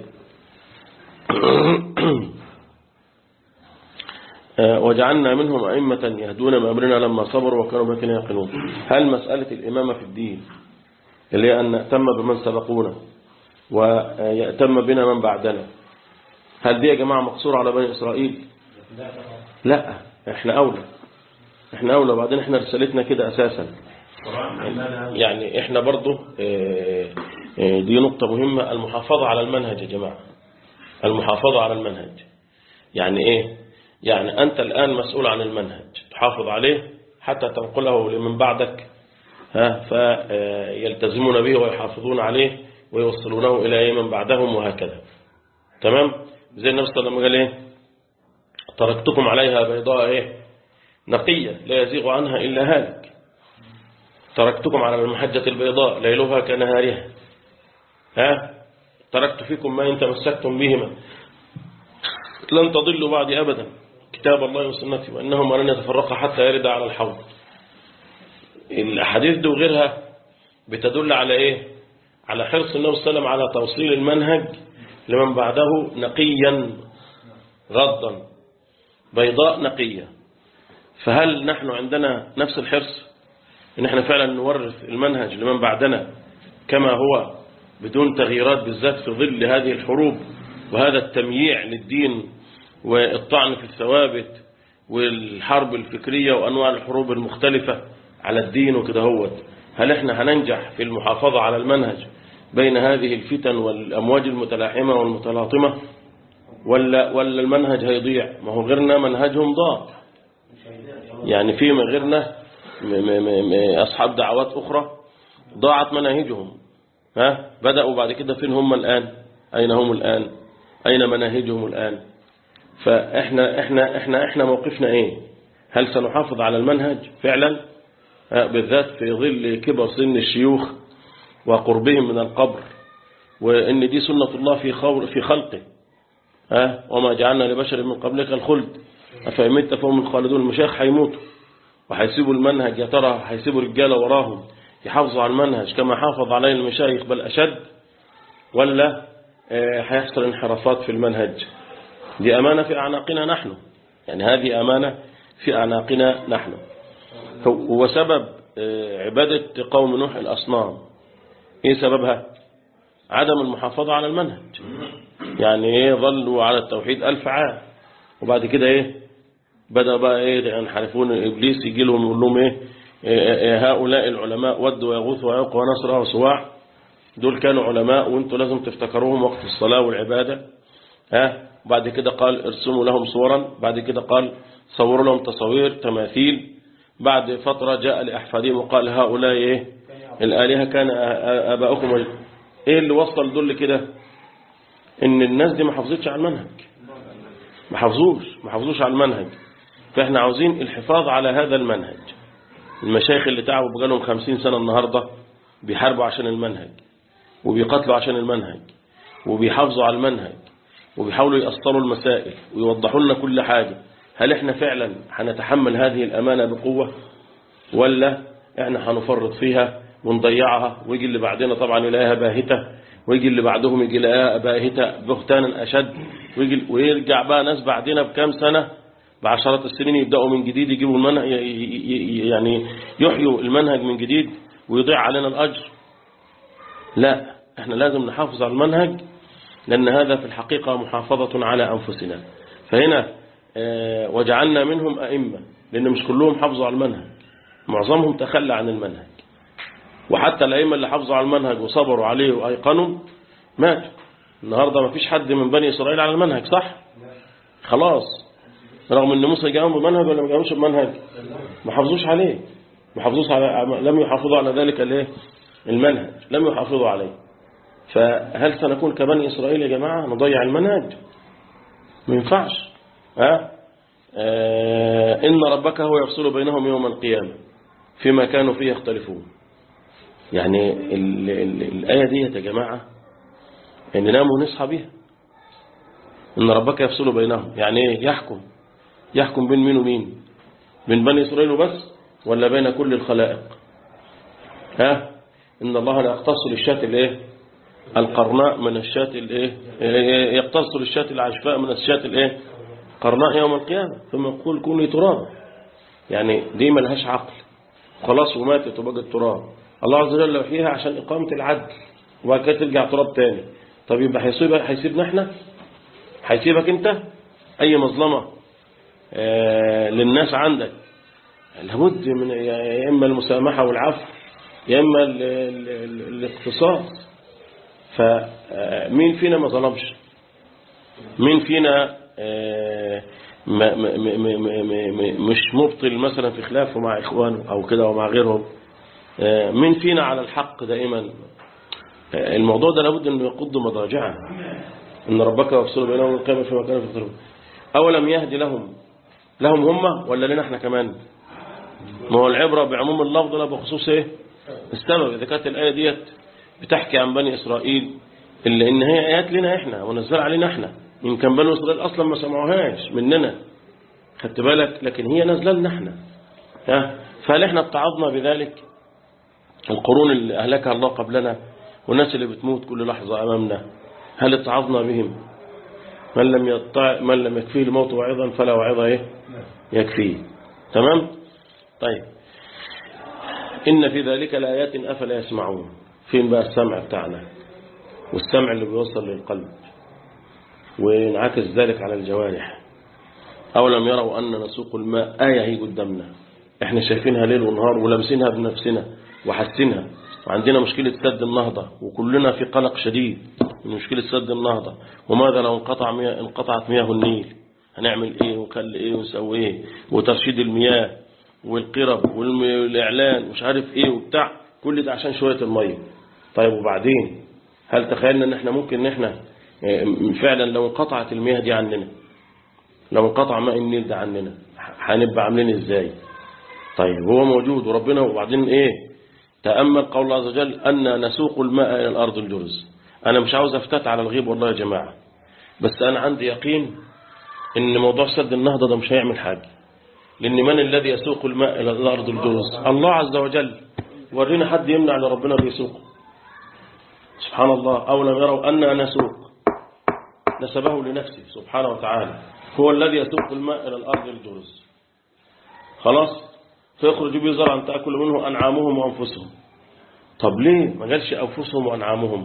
آه، وجعلنا منهم أئمة يهدون بأمرنا لما صبروا وكانوا بكنا يقنون هل مسألة الإمامة في الدين اللي هي أن نأتم بمن سبقونا ويأتم بنا من بعدنا هل دي يا جماعة مقصورة على بني إسرائيل لا احنا أولى احنا أولى وبعدين احنا رسالتنا كده أساسا يعني احنا برضو آه، آه، دي نقطة مهمة المحافظة على المنهج يا جماعة المحافظة على المنهج يعني ايه يعني أنت الآن مسؤول عن المنهج تحافظ عليه حتى تنقله لمن بعدك ها فيلتزمون به ويحافظون عليه ويوصلونه إلى أي من بعدهم وهكذا تمام زي النبي صلى الله عليه وسلم قال ايه تركتكم عليها بيضاء ايه نقية لا يزيغ عنها إلا هالك تركتكم على المحجة البيضاء ليلها كنهارها ها تركت فيكم ما إن تمسكتم بهما لن تضلوا بعدي أبدا كتاب الله وسنتي وإنهما لن يتفرقا حتى يرد على الحوض الأحاديث دي وغيرها بتدل على إيه على حرص النبي صلى الله عليه وسلم على توصيل المنهج لمن بعده نقيا غضا بيضاء نقية فهل نحن عندنا نفس الحرص ان احنا فعلا نورث المنهج لمن بعدنا كما هو بدون تغييرات بالذات في ظل هذه الحروب وهذا التمييع للدين والطعن في الثوابت والحرب الفكرية وأنواع الحروب المختلفة على الدين وكده هوت هل احنا هننجح في المحافظة على المنهج بين هذه الفتن والأمواج المتلاحمة والمتلاطمة ولا, ولا المنهج هيضيع ما هو غيرنا منهجهم ضاع يعني في من غيرنا م- م- م- أصحاب دعوات أخرى ضاعت مناهجهم ها بدأوا بعد كده فين هم الآن أين هم الآن أين مناهجهم الآن فإحنا إحنا إحنا إحنا موقفنا إيه هل سنحافظ على المنهج فعلا ها، بالذات في ظل كبر سن الشيوخ وقربهم من القبر وإن دي سنة الله في خور في خلقه ها وما جعلنا لبشر من قبلك الخلد أفأمت فهم الخالدون المشايخ هيموتوا وهيسيبوا المنهج يا ترى هيسيبوا رجاله وراهم يحافظوا على المنهج كما حافظ عليه المشايخ بل أشد ولا آه، هيحصل انحرافات في المنهج دي أمانة في أعناقنا نحن يعني هذه أمانة في أعناقنا نحن هو سبب آه، عبادة قوم نوح الأصنام إيه سببها عدم المحافظة على المنهج يعني إيه ظلوا على التوحيد ألف عام وبعد كده إيه بدأ بقى إيه ينحرفون إبليس يجي لهم يقول لهم إيه إيه إيه هؤلاء العلماء ودوا ويغوث ويعوق ونصر وسواع دول كانوا علماء وانتوا لازم تفتكروهم وقت الصلاة والعبادة ها بعد كده قال ارسموا لهم صورا بعد كده قال صوروا لهم تصوير تماثيل بعد فترة جاء لأحفادهم وقال هؤلاء ايه الآلهة كان آ- آ- آباؤكم ايه اللي وصل دول كده ان الناس دي ما حافظتش على المنهج ما حافظوش ما حافظوش على المنهج فاحنا عاوزين الحفاظ على هذا المنهج المشايخ اللي تعبوا بقالهم خمسين سنة النهاردة بيحاربوا عشان المنهج وبيقاتلوا عشان المنهج وبيحافظوا على المنهج وبيحاولوا يأصلوا المسائل ويوضحوا لنا كل حاجة هل احنا فعلا هنتحمل هذه الأمانة بقوة ولا احنا هنفرط فيها ونضيعها ويجي اللي بعدنا طبعا يلاقيها باهتة ويجي اللي بعدهم يجي يلاقيها باهتة بهتانا أشد ويجي ويرجع بقى ناس بعدنا بكام سنة بعشرات السنين يبدأوا من جديد يجيبوا المنهج يعني يحيوا المنهج من جديد ويضيع علينا الأجر لا احنا لازم نحافظ على المنهج لأن هذا في الحقيقة محافظة على أنفسنا فهنا آه، وجعلنا منهم أئمة لأن مش كلهم حافظوا على المنهج معظمهم تخلى عن المنهج وحتى الأئمة اللي حافظوا على المنهج وصبروا عليه وأيقنوا ماتوا النهاردة ما فيش حد من بني إسرائيل على المنهج صح خلاص رغم ان موسى جاءهم بمنهج ولا ما جاءهمش بمنهج ما حافظوش عليه ما حافظوش على لم يحافظوا على ذلك الايه المنهج لم يحافظوا عليه فهل سنكون كبني إسرائيل يا جماعة نضيع المنهج ما ينفعش ها آه إن ربك هو يفصل بينهم يوم القيامة فيما كانوا فيه يختلفون يعني ال ال الآية دي يا جماعة إن ننام ونصحى بيها إن ربك يفصل بينهم يعني إيه يحكم يحكم بين مين ومين بين بني إسرائيل وبس ولا بين كل الخلائق ها إن الله لا يقتص للشاة الإيه القرناء من الشاة الإيه يقتص للشاة العشفاء من الشاة الإيه قرناء يوم القيامة ثم يقول كوني تراب يعني دي ملهاش عقل خلاص وماتت وبقت تراب الله عز وجل يحييها عشان إقامة العدل وبعد كده ترجع تراب تاني طب يبقى هيسيب هيسيبنا احنا هيسيبك انت اي مظلمة آه للناس عندك لابد من يا اما المسامحة والعفو يا اما ال- ال- ال- الاقتصاص فمين فينا ما ظلمش مين فينا آه، ما- ما- ما- ما- ما- ما- ما- مش مبطل مثلا في خلافه مع إخوانه أو كده ومع غيرهم آه، مين فينا على الحق دائما آه، الموضوع ده لابد أنه يقض مضاجعه إن ربك يفصل بينهم القيامة فيما كانوا يفترون أولم يهدي لهم لهم هم ولا لنا احنا كمان ما هو العبرة بعموم اللفظ لا بخصوص ايه السبب إذا كانت الآية ديت بتحكي عن بني إسرائيل إلا إن هي آيات لنا إحنا ونزل علينا إحنا إن كان بني إسرائيل أصلا ما سمعوهاش مننا خدت بالك لكن هي نازله لنا إحنا ها فهل إحنا اتعظنا بذلك القرون اللي أهلكها الله قبلنا والناس اللي بتموت كل لحظة أمامنا هل اتعظنا بهم من لم يطع من لم يكفيه الموت واعظا فلا واعظة ايه يكفيه تمام طيب إن في ذلك لآيات أفلا يسمعون فين بقى السمع بتاعنا والسمع اللي بيوصل للقلب وينعكس ذلك على الجوارح أولم يروا أن نسوق الماء آية هي قدامنا احنا شايفينها ليل ونهار ولمسينها بنفسنا وحسينها وعندنا مشكلة سد النهضة وكلنا في قلق شديد من مشكلة سد النهضة وماذا لو انقطع مياه انقطعت مياه النيل هنعمل ايه ونخلي ايه ونسوي ايه وترشيد المياه والقرب والإعلان مش عارف ايه وبتاع كل ده عشان شوية المية طيب وبعدين هل تخيلنا ان احنا ممكن ان احنا اه، فعلا لو انقطعت المياه دي عننا لو انقطع ماء النيل ده عننا هنبقى عاملين ازاي طيب هو موجود وربنا وبعدين ايه تأمل قول الله عز وجل أن نسوق الماء إلى الأرض الجرز أنا مش عاوز أفتت على الغيب والله يا جماعة بس أنا عندي يقين إن موضوع سد النهضة ده مش هيعمل حاجة لأن من الذي يسوق الماء إلى الأرض الجرز الله عز وجل ورينا حد يمنع اللي ربنا بيسوقه سبحان الله أولم يروا أن نسوق نسبه لنفسه سبحانه وتعالى هو الذي يسوق الماء إلى الأرض الجرز خلاص فيخرج به زرعا تأكل منه أنعامهم وأنفسهم طب ليه ما قالش أنفسهم وأنعامهم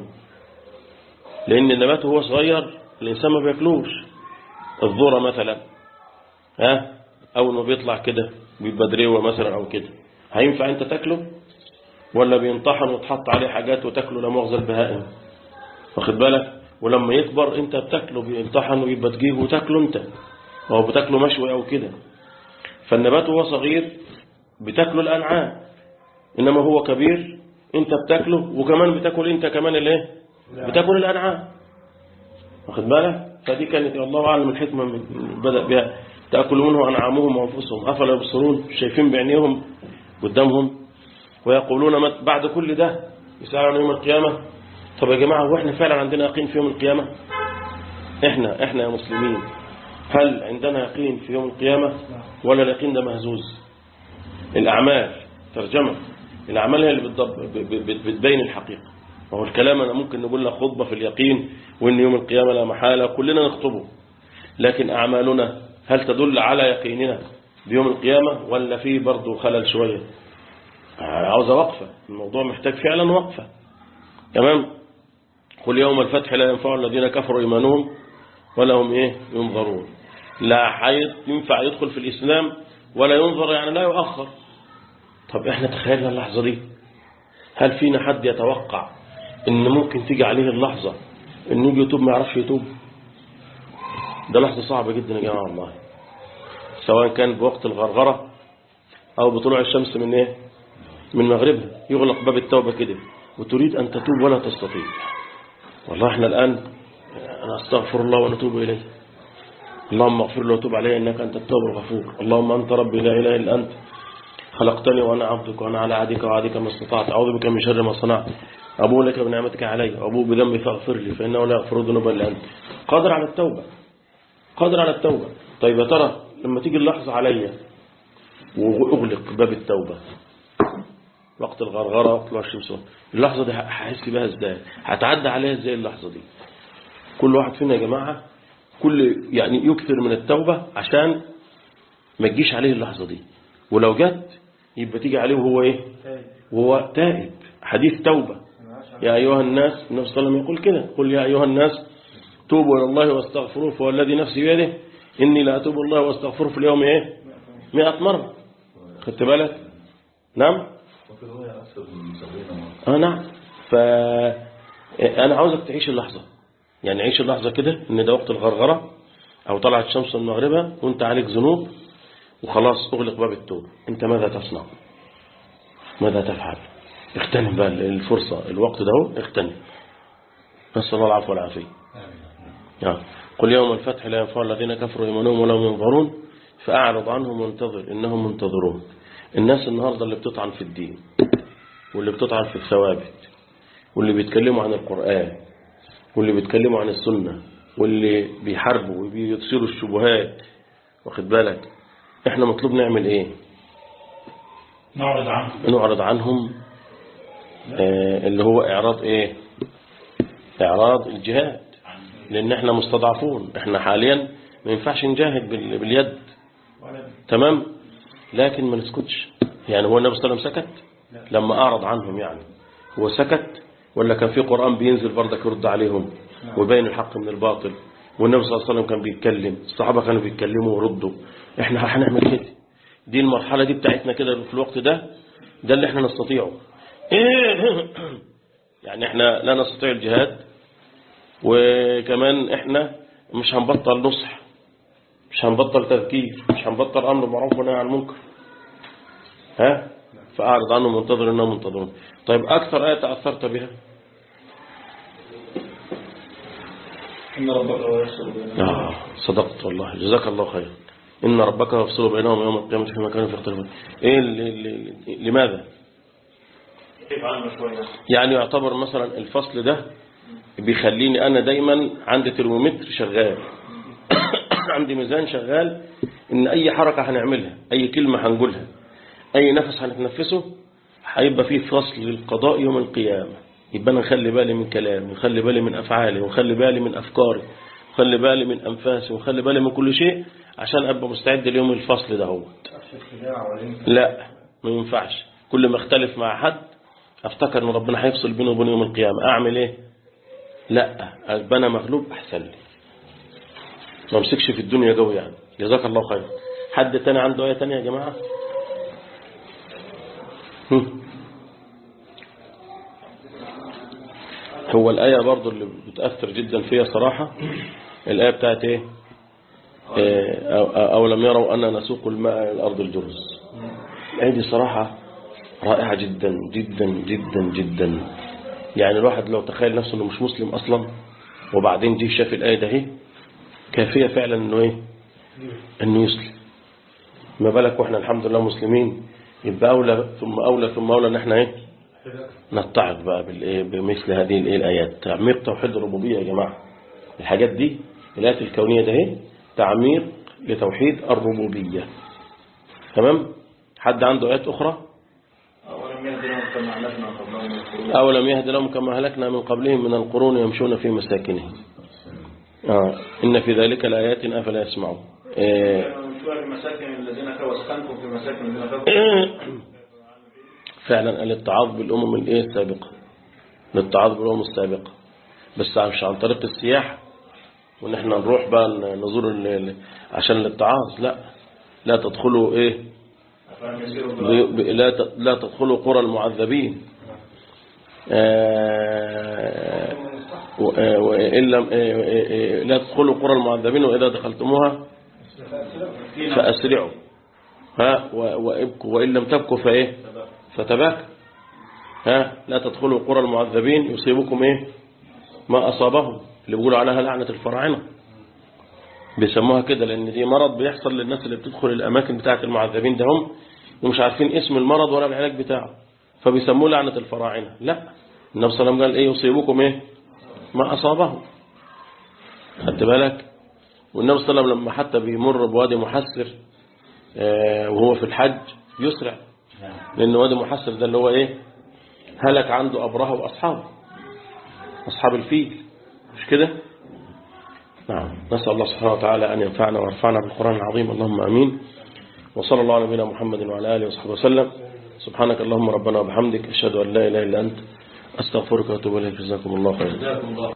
لأن النبات وهو صغير الإنسان ما بياكلوش الذرة مثلا ها أول ما بيطلع كده بيبقى دريوة مثلا أو كده هينفع أنت تاكله ولا بينطحن وتحط عليه حاجات وتاكله لا مؤاخذة البهائم واخد بالك ولما يكبر انت بتاكله بينطحن ويبقى تجيبه وتاكله انت او بتاكله مشوي او كده فالنبات وهو صغير بتاكله الانعام انما هو كبير انت بتاكله وكمان بتاكل انت كمان الايه بتاكل الانعام واخد بالك فدي كانت الله اعلم الحكمه من بدا بها تاكل منه انعامهم وانفسهم افلا يبصرون شايفين بعينيهم قدامهم ويقولون مت- بعد كل ده يسألون عن يوم القيامة طب يا جماعة هو احنا فعلا عندنا يقين في يوم القيامة احنا احنا يا مسلمين هل عندنا يقين في يوم القيامة ولا اليقين ده مهزوز الأعمال ترجمة الأعمال هي اللي بتضب- ب- ب- بتبين الحقيقة وهو الكلام أنا ممكن نقول لك خطبة في اليقين وإن يوم القيامة لا محالة كلنا نخطبه لكن أعمالنا هل تدل على يقيننا بيوم القيامة ولا في برضه خلل شوية عاوزة وقفة الموضوع محتاج فعلا وقفة تمام قل يوم الفتح لا ينفع الذين كفروا إيمانهم ولا هم إيه ينظرون لا حيث ينفع يدخل في الإسلام ولا ينظر يعني لا يؤخر طب احنا تخيلنا اللحظة دي هل فينا حد يتوقع ان ممكن تيجي عليه اللحظة ان يجي يتوب ما يعرفش يتوب ده لحظة صعبة جدا يا جماعة والله سواء كان بوقت الغرغرة او بطلوع الشمس من ايه من مغربها يغلق باب التوبة كده وتريد أن تتوب ولا تستطيع والله احنا الآن أنا أستغفر الله ونتوب إليه اللهم اغفر لي وتوب علي إنك أنت التوب الغفور اللهم أنت ربي لا إله إلا أنت خلقتني وأنا عبدك وأنا على عهدك وعهدك ما استطعت أعوذ بك من شر ما صنعت أبو لك بنعمتك علي وأبو بذنبي فاغفر لي فإنه لا يغفر الذنوب إلا أنت قادر على التوبة قادر على التوبة طيب يا ترى لما تيجي اللحظة عليا وأغلق باب التوبة وقت الغرغرة وقت طلوع الشمس اللحظة دي هحس بها ازاي هتعدى عليها ازاي اللحظة دي كل واحد فينا يا جماعة كل يعني يكثر من التوبة عشان ما تجيش عليه اللحظة دي ولو جت يبقى تيجي عليه وهو ايه وهو تائب حديث توبة يا أيها الناس النبي صلى الله عليه وسلم يقول كده قل يا أيها الناس توبوا إلى الله واستغفروه فهو الذي نفسي بيده إني لا أتوب الله واستغفره في اليوم إيه مئة مرة خدت بالك نعم وفي رواية أكثر من سبعين مرة اه نعم ف انا عاوزك تعيش اللحظة يعني عيش اللحظة كده ان ده وقت الغرغرة او طلعت الشمس من مغربها وانت عليك ذنوب وخلاص اغلق باب التوبة انت ماذا تصنع ماذا تفعل اغتنم بقى الفرصة الوقت ده هو اغتنم نسأل الله العفو والعافية آه. قل يوم الفتح لا ينفع الذين كفروا إيمانهم ولا هم ينظرون فأعرض عنهم وانتظر إنهم منتظرون الناس النهاردة اللي بتطعن في الدين واللي بتطعن في الثوابت واللي بيتكلموا عن القرآن واللي بيتكلموا عن السنة واللي بيحاربوا وبيثيروا الشبهات واخد بالك احنا مطلوب نعمل ايه نعرض عنه نعرض عنهم آه اللي هو اعراض ايه اعراض الجهاد لأن احنا مستضعفون احنا حاليا ما ينفعش نجاهد بال- باليد تمام لكن ما نسكتش يعني هو النبي صلى الله عليه وسلم سكت لما أعرض عنهم يعني هو سكت ولا كان في قرآن بينزل برضك يرد عليهم ويبين الحق من الباطل والنبي صلى الله عليه وسلم كان بيتكلم الصحابة كانوا بيتكلموا ويردوا احنا هنعمل كده دي المرحلة دي بتاعتنا كده في الوقت ده ده اللي احنا نستطيعه يعني احنا لا نستطيع الجهاد وكمان احنا مش هنبطل نصح مش هنبطل تذكير مش هنبطل امر معروف ونهي عن المنكر ها فاعرض عنهم منتظر انهم منتظرون طيب اكثر ايه تاثرت بها إن ربك هو يفصل بينهم آه صدقت والله جزاك الله خيرا إن ربك يفصل بينهم يوم القيامة فيما كانوا فيه يختلفون إيه اللي اللي لماذا كيف عنه شوية يعني يعتبر مثلا الفصل ده بيخليني أنا دايما عندي ترمومتر شغال عندي ميزان شغال إن أي حركة هنعملها أي كلمة هنقولها أي نفس هنتنفسه هيبقى فيه فصل للقضاء يوم القيامة يبقى أنا نخلي بالي من كلامي ونخلي بالي من أفعالي ونخلي بالي من أفكاري ونخلي بالي من أنفاسي ونخلي بالي من كل شيء عشان أبقى مستعد ليوم الفصل ده هو لا ما ينفعش كل ما اختلف مع حد افتكر ان ربنا هيفصل بينه وبين يوم القيامة اعمل ايه لا ابقى انا مغلوب احسن لي ما امسكش في الدنيا قوي يعني جزاك الله خير حد تاني عنده ايه تانية يا جماعة هم. هو الآية برضو اللي بتأثر جدا فيها صراحة الآية بتاعت ايه إيه، أو, أو لم يروا أن نسوق الماء إلى الأرض الجرز الآية دي صراحة رائعة جدا جدا جدا جدا يعني الواحد لو تخيل نفسه انه مش مسلم اصلا وبعدين جه شاف الآية ده اهي كافية فعلا انه ايه انه يسلم ما بالك واحنا الحمد لله مسلمين يبقى اولى ثم اولى ثم اولى ان احنا ايه نتعظ بقى بالايه بمثل هذه الايه الايات تعميق توحيد الربوبيه يا جماعه الحاجات دي الايات الكونيه ده اهي تعميق لتوحيد الربوبيه تمام حد عنده ايات اخرى أولم يهد لهم كما أهلكنا قبلهم من القرون أولم يهد لهم كما هلكنا من قبلهم من القرون يمشون في مساكنهم آه. إن في ذلك لآيات أفلا يسمعون آه. كانوا يمشون في مساكن الذين كفروا وسكنتم في مساكن الذين كفروا فعلا الاتعاظ بالأمم الإيه السابقة الاتعاظ بالأمم السابقة بس مش عن طريق السياحة وإن احنا نروح بقى نزور ال- ال- عشان الاتعاظ لا لا تدخلوا إيه أفلم يسيروا في ب- الأرض ب- لا ت- لا تدخلوا قرى المعذبين آه، و- آه، وإن لم آه، آه، آه، لا تدخلوا قرى المعذبين وإذا دخلتموها فأسرعوا ها و- وابكوا وإن لم تبكوا فإيه فتباكوا ها لا تدخلوا قرى المعذبين يصيبكم إيه ما أصابهم اللي بيقولوا عليها لعنة الفراعنة بيسموها كده لأن دي مرض بيحصل للناس اللي بتدخل الأماكن بتاعة المعذبين ده هم ومش عارفين اسم المرض ولا العلاج بتاعه فبيسموه لعنة الفراعنة لا النبي صلى الله عليه وسلم قال إيه يصيبكم إيه ما أصابهم خدت بالك والنبي صلى الله عليه وسلم لما حتى بيمر بوادي محسر آه، وهو في الحج يسرع لأن وادي محسر ده اللي هو إيه هلك عنده أبرهة وأصحابه أصحاب الفيل مش كده نعم نسأل الله سبحانه وتعالى أن ينفعنا ويرفعنا بالقرآن العظيم اللهم أمين وصلى الله على نبينا محمد وعلى آله وصحبه وسلم سبحانك اللهم ربنا وبحمدك أشهد أن لا إله إلا أنت أستغفرك وأتوب إليك جزاكم الله خيرا